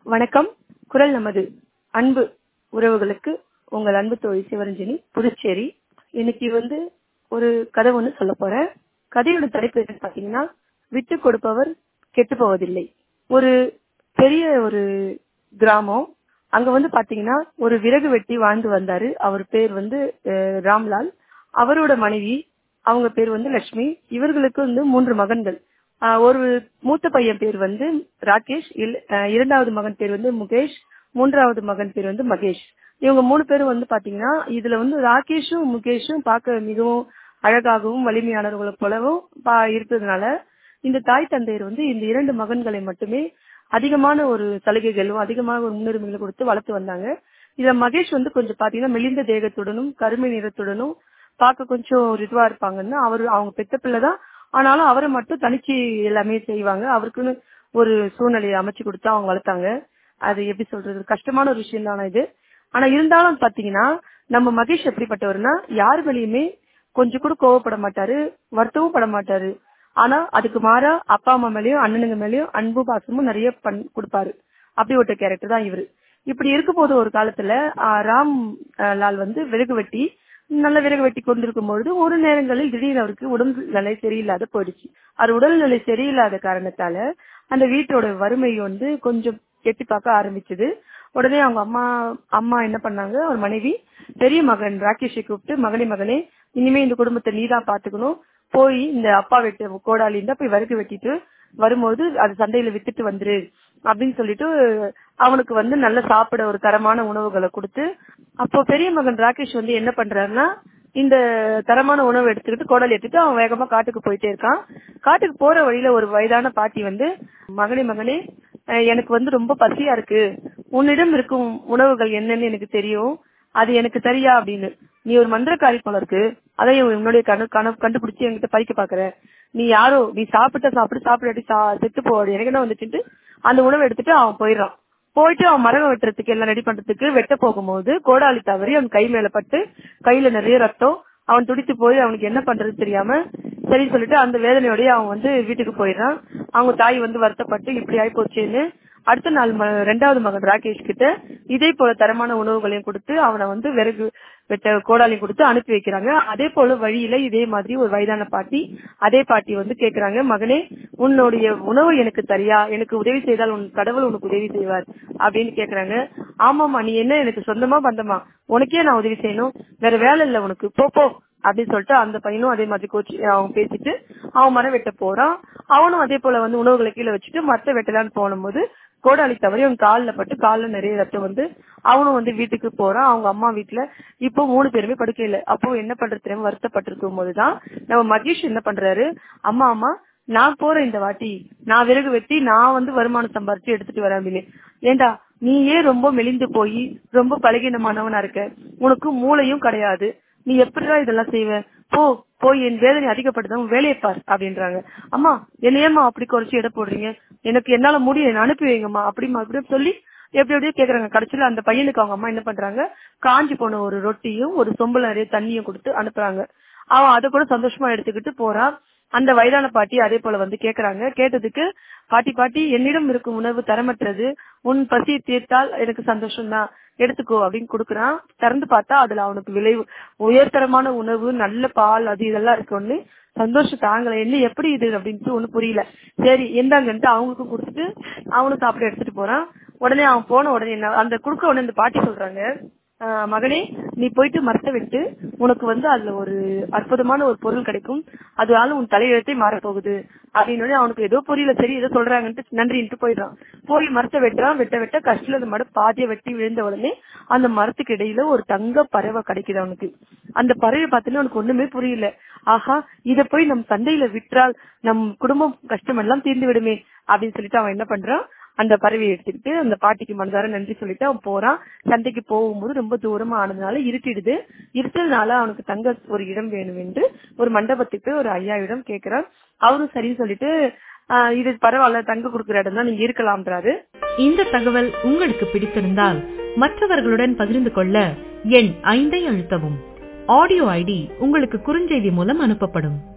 வணக்கம் குரல் நமது அன்பு உறவுகளுக்கு உங்கள் அன்பு தோழி சிவரஞ்சனி புதுச்சேரி இன்னைக்கு வந்து ஒரு கதை ஒண்ணு சொல்ல போறேன் கதையோட தலைப்பு என்னன்னு பாத்தீங்கன்னா விட்டு கொடுப்பவர் கெட்டு போவதில்லை ஒரு பெரிய ஒரு கிராமம் அங்க வந்து பாத்தீங்கன்னா ஒரு விறகு வெட்டி வாழ்ந்து வந்தாரு அவர் பேர் வந்து அஹ், ராம்லால் அவரோட மனைவி அவங்க பேர் வந்து லட்சுமி இவர்களுக்கு வந்து மூன்று மகன்கள் ஆஹ் ஒரு மூத்த பையன் பேர் வந்து ராகேஷ் இல்- ஆஹ் இரண்டாவது மகன் பேர் வந்து முகேஷ் மூன்றாவது மகன் பேர் வந்து மகேஷ் இவங்க மூணு பேரும் வந்து பாத்தீங்கன்னா இதுல வந்து ராகேஷும் முகேஷும் பார்க்க மிகவும் அழகாகவும் வலிமையானவர்களை போலவும் பா- இருக்கிறதுனால இந்த தாய் தந்தையர் வந்து இந்த இரண்டு மகன்களை மட்டுமே அதிகமான ஒரு சலுகைகளும் அதிகமான ஒரு முன்னுரிமைகளை கொடுத்து வளர்த்து வந்தாங்க இதுல மகேஷ் வந்து கொஞ்சம் பாத்தீங்கன்னா மெலிந்த தேகத்துடனும் கருமை நிறத்துடனும் பார்க்க கொஞ்சம் ஒரு இதுவா இருப்பாங்கன்னா அவர் அவங்க பெத்த பிள்ளை தான் ஆனாலும் அவரை மட்டும் தனிச்சு எல்லாமே செய்வாங்க அவருக்குன்னு ஒரு சூழ்நிலையை அமைச்சு கொடுத்து அவங்க வளர்த்தாங்க அது எப்படி சொல்றது கஷ்டமான ஒரு விஷயம் தானே இது ஆனா இருந்தாலும் பாத்தீங்கன்னா நம்ம மகேஷ் எப்படிப்பட்டவர்னா யார் மேலேயுமே கொஞ்சம் கூட கோவப்பட மாட்டாரு வருத்தமும் பட மாட்டாரு ஆனா அதுக்கு மாறா அப்பா அம்மா மேலயும் அண்ணனுங்க மேலயும் அன்பு பாசமும் நிறைய பண் கொடுப்பாரு அப்படி ஒரு கேரக்டர் தான் இவரு இப்படி இருக்கும் போது ஒரு காலத்துல ஆஹ், ராம் ஆஹ், லால் வந்து விறகு வெட்டி நல்ல விறகு வெட்டி கொண்டிருக்கும் பொழுது ஒரு நேரங்களில் திடீர்னு அவருக்கு உடல்நிலை சரியில்லாத போயிடுச்சு அது உடல்நிலை சரியில்லாத காரணத்தால அந்த வீட்டோட வறுமை வந்து கொஞ்சம் எட்டி பார்க்க ஆரம்பிச்சது உடனே அவங்க அம்மா அம்மா என்ன பண்ணாங்க அவர் மனைவி பெரிய மகன் ராகேஷை கூப்பிட்டு மகனே மகனே இனிமே இந்த குடும்பத்தை நீதான் பாத்துக்கணும் போய் இந்த அப்பா வெட்டு கோடாலி இருந்தா போய் வறுக்கு வெட்டிட்டு வரும்போது அது சந்தையில வித்துட்டு வந்துரு அப்படின்னு சொல்லிட்டு அவனுக்கு வந்து நல்ல சாப்பிட ஒரு தரமான உணவுகளை கொடுத்து அப்போ பெரிய மகன் ராகேஷ் வந்து என்ன பண்றாருன்னா இந்த தரமான உணவு எடுத்துக்கிட்டு கோடாலி எடுத்துட்டு அவன் வேகமா காட்டுக்கு போயிட்டே இருக்கான் காட்டுக்கு போற வழியில ஒரு வயதான பாட்டி வந்து மகனே மகனே அஹ் எனக்கு வந்து ரொம்ப பசியா இருக்கு உன்னிடம் இருக்கும் உணவுகள் என்னன்னு எனக்கு தெரியும் அது எனக்கு தெரியா அப்படின்னு நீ ஒரு மந்திரக்காரி போல இருக்கு அதை உன்னுடைய கணு கண கண்டுபிடிச்சு என்கிட்ட பறிக்க பாக்குற நீ யாரோ நீ சாப்பிட்ட சாப்பிட்டு சாப்பிடாட்டி சா- செத்து போவாடு எனக்கு என்ன வந்துச்சுட்டு அந்த உணவை எடுத்துட்டு அவன் போயிடுறான் போயிட்டு அவன் மரம் வெட்டுறதுக்கு எல்லாம் ரெடி பண்றதுக்கு வெட்ட போகும்போது கோடாலி தவறி அவன் கை மேல பட்டு கையில நிறைய ரத்தம் அவன் துடித்து போய் அவனுக்கு என்ன பண்றது தெரியாம சரின்னு சொல்லிட்டு அந்த வேதனையோடய அவன் வந்து வீட்டுக்கு போயிடுறான் அவங்க தாய் வந்து வருத்தப்பட்டு இப்படி ஆயி போச்சேன்னு அடுத்த நாள் ம- ரெண்டாவது மகன் ராகேஷ் கிட்ட இதே போல தரமான உணவுகளையும் கொடுத்து அவனை வந்து விறகு வெட்ட கோடாலையும் கொடுத்து அனுப்பி வைக்கிறாங்க அதே போல வழியில இதே மாதிரி ஒரு வயதான பாட்டி அதே பாட்டி வந்து கேக்குறாங்க மகனே உன்னுடைய உணவு எனக்கு தரியா எனக்கு உதவி செய்தால் உன் கடவுள் உனக்கு உதவி செய்வார் அப்படின்னு கேக்குறாங்க ஆமாமா நீ என்ன எனக்கு சொந்தமா பந்தமா உனக்கே நான் உதவி செய்யணும் வேற வேலை இல்ல உனக்கு போ போ அப்படின்னு சொல்லிட்டு அந்த பையனும் அதே மாதிரி கோச்சு அவன் பேசிட்டு அவன் மரம் வெட்ட போறான் அவனும் அதே போல வந்து உணவுகளை கீழே வச்சுட்டு மரத்தை வெட்டலான்னு போனும்போது கோடாலி தவறி அவன் கால்ல பட்டு கால்ல நிறைய ரத்தம் வந்து அவனும் வந்து வீட்டுக்கு போறான் அவங்க அம்மா வீட்டுல இப்போ மூணு பேருமே படுக்கையில அப்போ என்ன பண்றது தெரியாம வருத்தப்பட்டிருக்கும் போதுதான் நம்ம மகேஷ் என்ன பண்றாரு அம்மா அம்மா நான் போறேன் இந்த வாட்டி நான் விறகு வெட்டி நான் வந்து வருமானம் சம்பாரிச்சு எடுத்துட்டு வரேன் அப்படின்னு ஏண்டா நீயே ரொம்ப மெலிந்து போய் ரொம்ப பலகீனமானவனா இருக்க உனக்கு மூளையும் கிடையாது நீ எப்படிடா இதெல்லாம் செய்வ போ போய் என் வேதனை அதிகப்படுத்த உன் வேலையை பார் அப்படின்றாங்க அம்மா என்னையம்மா அப்படி குறைச்சு எடை போடுறீங்க எனக்கு என்னால முடியும் என்ன அனுப்பி வைங்கம்மா அப்படிமா அப்படின்னு சொல்லி எப்படி எப்படியோ கேக்குறாங்க கடைசியில அந்த பையனுக்கு அவங்க அம்மா என்ன பண்றாங்க காஞ்சி போன ஒரு ரொட்டியும் ஒரு சொம்புல நிறைய தண்ணியும் கொடுத்து அனுப்புறாங்க அவன் அதை கூட சந்தோஷமா எடுத்துக்கிட்டு போறான் அந்த வயதான பாட்டி அதே போல வந்து கேக்குறாங்க கேட்டதுக்கு பாட்டி பாட்டி என்னிடம் இருக்கும் உணவு தரமற்றது உன் பசியை தீர்த்தால் எனக்கு சந்தோஷம் தான் எடுத்துக்கோ அப்படின்னு கொடுக்குறான் திறந்து பார்த்தா அதுல அவனுக்கு விலை உயர்தரமான உணவு நல்ல பால் அது இதெல்லாம் இருக்குன்னு சந்தோஷம் தாங்கல என்ன எப்படி இது அப்படின்ட்டு ஒண்ணு புரியல சரி எந்தாங்கன்ட்டு அவங்களுக்கும் கொடுத்துட்டு அவனும் சாப்பிட எடுத்துட்டு போறான் உடனே அவன் போன உடனே என்ன அந்த குடுக்க உடனே இந்த பாட்டி சொல்றாங்க "ஆஹ் மகனே நீ போயிட்டு மரத்தை விட்டு உனக்கு வந்து அதுல ஒரு அற்புதமான ஒரு பொருள் கிடைக்கும் அதனால உன் தலையெழுத்தே மாறப் போகுது அப்படின்னு அவனுக்கு ஏதோ புரியல சரி ஏதோ சொல்றாங்கன்ட்டு நன்றின்ட்டு போயிடுறான் போய் மரத்தை வெட்டுறான் வெட்ட வெட்ட கஷ்டில அந்த மரம் பாதியை வெட்டி விழுந்த உடனே அந்த மரத்துக்கு இடையில ஒரு தங்க பறவை கிடைக்குது அவனுக்கு அந்த பறவை பார்த்தீங்கன்னா அவனுக்கு ஒண்ணுமே புரியல ஆஹா இத போய் நம் சந்தையில விற்றால் நம் குடும்பம் கஷ்டம் எல்லாம் தீர்ந்து விடுமே அப்படின்னு சொல்லிட்டு அவன் என்ன பண்றான் அந்த பறவையை எடுத்துக்கிட்டு அந்த பாட்டிக்கு மனதார நன்றி சொல்லிட்டு அவன் போறான் சந்தைக்கு போகும்போது ரொம்ப தூரமா ஆனதுனால இருட்டிடுது இருட்டதுனால அவனுக்கு தங்க ஒரு இடம் வேணும் என்று ஒரு மண்டபத்துக்கு ஒரு ஐயாயிரம் கேக்குறான் அவரும் சரின்னு சொல்லிட்டு ஆஹ் இது பரவாயில்ல தங்க கொடுக்குற இடம் தான் நீங்க இருக்கலாம்ன்றாரு இந்த தகவல் உங்களுக்கு பிடித்திருந்தால் மற்றவர்களுடன் பகிர்ந்து கொள்ள எண் ஐந்தை அழுத்தவும் ஆடியோ ஐடி உங்களுக்கு குறுஞ்செய்தி மூலம் அனுப்பப்படும்